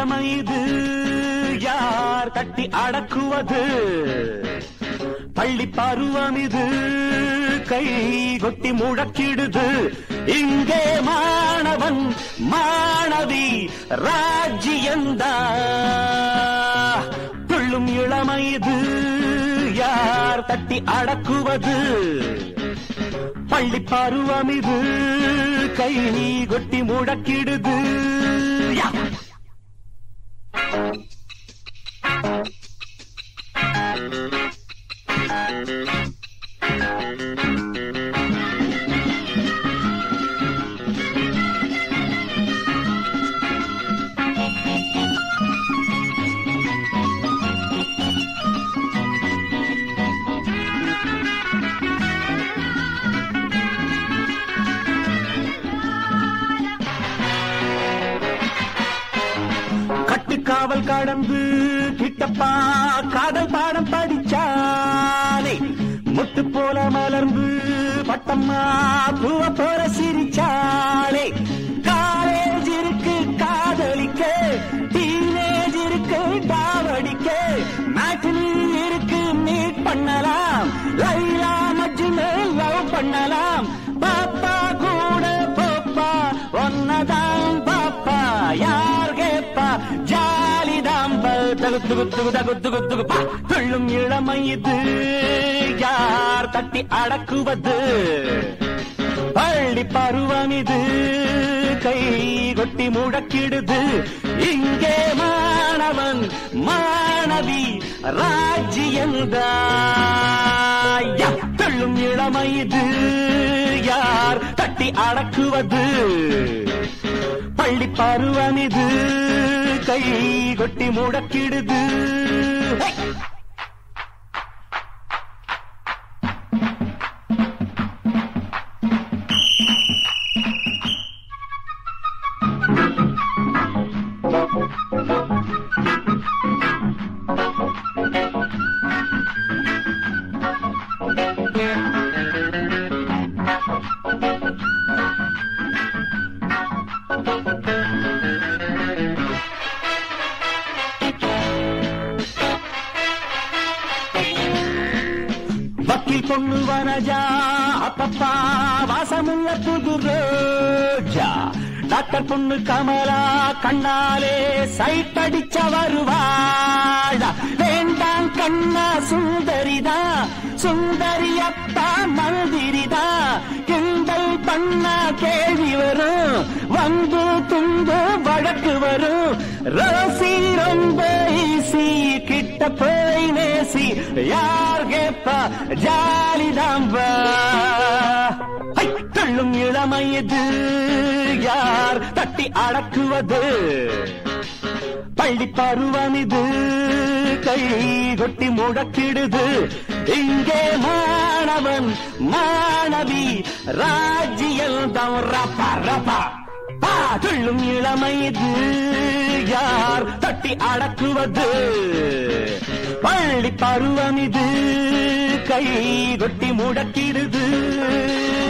இளமை இது யார் தட்டி அடக்குவது பள்ளி பருவம் இது கை கொட்டி முழக்கிடுது இங்கே மாணவன் மாணவி ராஜ்யந்தா துள்ளும் இளமை இது யார் தட்டி அடக்குவது பள்ளி பருவம் இது கை கொட்டி முழக்கிடுது யா! கட்டுக்காவல் கடந்து கிட்டப்பா காதல் பாடம் படிச்சானே முட்டு போல மலர்ந்து பட்டம்மா பூவ போல சிரிச்சாளே காலேஜ் இருக்கு காதலிக்க டீனேஜ் இருக்கு டாவடிக்க மேட்னி இருக்கு மீட் பண்ணலாம் லைலா மஜ்னு லவ் பண்ணலாம் பாப்பா கூட போப்பா ஒன்னதான் பாப்பா யார் கேப்பா ஜாலிதாம்பல் தகுத்து குத்து தகுத்து குத்து பா துள்ளும் இளமை இது யார் தட்டி அடக்குவது பள்ளி பருவம் இது கை கொட்டி முழக்கிடுது இங்கே மாணவன் மாணவி ராஜ்யந்தாய் துள்ளும் இளமை இது யார் தட்டி அடக்குவது பள்ளி பருவம் இது கை கொட்டி முடக்கிடுது ஹே! வக்கீல் பொண்ணு வனஜா அப்பப்பா வாசமுள்ள புது ரோஜா டாக்டர் பொண்ணு கமலா கண்ணாலே சைட் அடிச்ச வருவாளா வேண்டாம் கண்ணா சுந்தரிதா சுந்தரி அப்பா மந்திரிதா கிண்டல் பண்ணா கேள்வி வரும் வந்து துண்டு வழக்கு வரும் ரோசி ரொம்ப ஈசி கிட்ட போய் நேசி யார் கேப்பா ஜாலிதாம்பா ஹை, தள்ளும் இளமை இது யார் தட்டி அடக்குவது பள்ளி பருவம் இது கை கொட்டி முடக்கிடுது இங்கே மாணவன் மாணவி ராஜ்யம் தான் ரப்பா ரப்பா பா துள்ளும் இளமை இது யார் தட்டி அடக்குவது பள்ளி பருவம் இது கை கொட்டி முடக்கிடுது